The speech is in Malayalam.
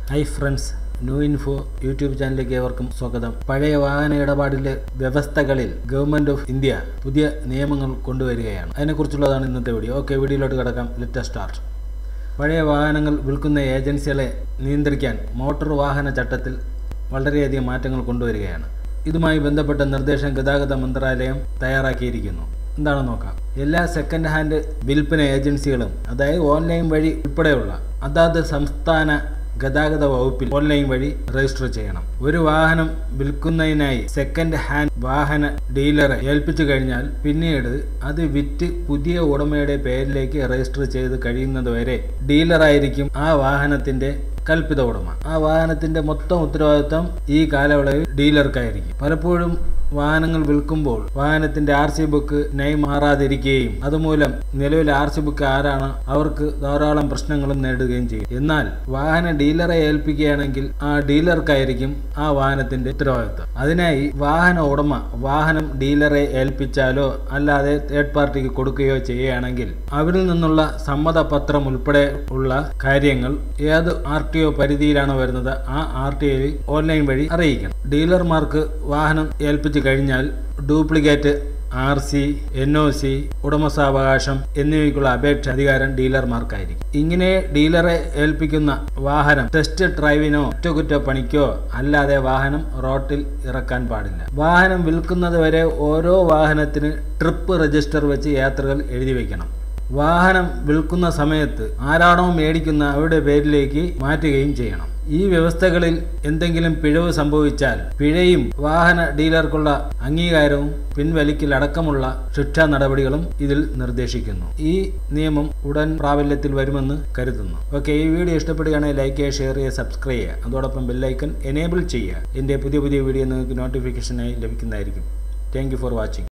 hi friends new info YouTube ചാനലിലേക്ക് ഏവർക്കും സ്വാഗതം പഴയ വാഹന ഇടപാടിലെ വ്യവസ്ഥകളിൽ ഗവൺമെന്റ് ഓഫ് ഇന്ത്യ പുതിയ നിയമങ്ങൾ കൊണ്ടുവരികയാണ് അതിനെക്കുറിച്ചുള്ളതാണ് ഇന്നത്തെ വീഡിയോ ഓക്കെ വീഡിയോയിലോട്ട് കിടക്കാം ലെറ്റ് സ്റ്റാർട്ട് പഴയ വാഹനങ്ങൾ വിൽക്കുന്ന ഏജൻസികളെ നിയന്ത്രിക്കാൻ മോട്ടോർ വാഹന ചട്ടത്തിൽ വളരെയധികം മാറ്റങ്ങൾ കൊണ്ടുവരികയാണ് ഇതുമായി ബന്ധപ്പെട്ട നിർദ്ദേശം ഗതാഗത മന്ത്രാലയം തയ്യാറാക്കിയിരിക്കുന്നു എന്താണെന്ന് നോക്കാം എല്ലാ സെക്കൻഡ് ഹാൻഡ് വിൽപ്പന ഏജൻസികളും അതായത് ഓൺലൈൻ വഴി ഉൾപ്പെടെയുള്ള അതാത് സംസ്ഥാന ഗതാഗത വകുപ്പിൽ ഓൺലൈൻ വഴി രജിസ്റ്റർ ചെയ്യണം ഒരു വാഹനം വിൽക്കുന്നതിനായി സെക്കൻഡ് ഹാൻഡ് വാഹന ഡീലറെ ഏൽപ്പിച്ചു കഴിഞ്ഞാൽ പിന്നീട് അത് വിറ്റ് പുതിയ ഉടമയുടെ പേരിലേക്ക് രജിസ്റ്റർ ചെയ്ത് കഴിയുന്നതുവരെ ഡീലറായിരിക്കും ആ വാഹനത്തിന്റെ കൽപ്പിത ഉടമ ആ വാഹനത്തിന്റെ മൊത്തം ഉത്തരവാദിത്വം ഈ കാലയളവിൽ ഡീലർക്കായിരിക്കും പലപ്പോഴും വാഹനങ്ങൾ വിൽക്കുമ്പോൾ വാഹനത്തിന്റെ ആർ സി ബുക്ക് നൈ മാറാതിരിക്കുകയും അതുമൂലം നിലവിൽ ആർ സി ബുക്ക് ആരാണ് അവർക്ക് ധാരാളം പ്രശ്നങ്ങളും നേടുകയും ചെയ്യും എന്നാൽ വാഹന ഡീലറെ ഏൽപ്പിക്കുകയാണെങ്കിൽ ആ ഡീലർക്കായിരിക്കും ആ വാഹനത്തിന്റെ ഉത്തരവാദിത്വം അതിനായി വാഹന ഉടമ വാഹനം ഡീലറെ ഏൽപ്പിച്ചാലോ അല്ലാതെ തേർഡ് പാർട്ടിക്ക് കൊടുക്കുകയോ ചെയ്യുകയാണെങ്കിൽ അവരിൽ നിന്നുള്ള സമ്മതപത്രം ഉൾപ്പെടെ ഉള്ള കാര്യങ്ങൾ ഏത് ആർ ടി ഒ പരിധിയിലാണ് വരുന്നത് ആ ആർ ടി ഒയിൽ ഓൺലൈൻ വഴി അറിയിക്കണം ഡീലർമാർക്ക് വാഹനം ഏൽപ്പിച്ചു കഴിഞ്ഞാൽ duplicate R C N O C ഉടമസ്ഥാവകാശം എന്നിവയ്ക്കുള്ള അപേക്ഷ അധികാരം ഡീലർമാർക്കായിരിക്കും ഇങ്ങനെ ഡീലറെ ഏൽപ്പിക്കുന്ന വാഹനം ടെസ്റ്റ് ഡ്രൈവിനോ കുറ്റകുറ്റപ്പണിക്കോ അല്ലാതെ വാഹനം റോട്ടിൽ ഇറക്കാൻ പാടില്ല വാഹനം വിൽക്കുന്നത് വരെ ഓരോ വാഹനത്തിന് ട്രിപ്പ് രജിസ്റ്റർ വെച്ച് യാത്രകൾ എഴുതി വയ്ക്കണം വാഹനം വിൽക്കുന്ന സമയത്ത് ആരാണോ മേടിക്കുന്ന അവരുടെ പേരിലേക്ക് മാറ്റുകയും ചെയ്യണം ഈ വ്യവസ്ഥകളിൽ എന്തെങ്കിലും പിഴവ് സംഭവിച്ചാൽ പിഴയും വാഹന ഡീലർക്കുള്ള അംഗീകാരവും പിൻവലിക്കൽ അടക്കമുള്ള ശിക്ഷാ നടപടികളും ഇതിൽ നിർദ്ദേശിക്കുന്നു ഈ നിയമം ഉടൻ പ്രാബല്യത്തിൽ വരുമെന്ന് കരുതുന്നു ഓക്കെ ഈ വീഡിയോ ഇഷ്ടപ്പെടുകയാണെങ്കിൽ ലൈക്ക് ചെയ്യുക ഷെയർ ചെയ്യുക സബ്സ്ക്രൈബ് ചെയ്യുക അതോടൊപ്പം ബെല്ലൈക്കൺ എനേബിൾ ചെയ്യുക എൻ്റെ പുതിയ പുതിയ വീഡിയോ നിങ്ങൾക്ക് നോട്ടിഫിക്കേഷനായി ലഭിക്കുന്നതായിരിക്കും താങ്ക് ഫോർ വാച്ചിങ്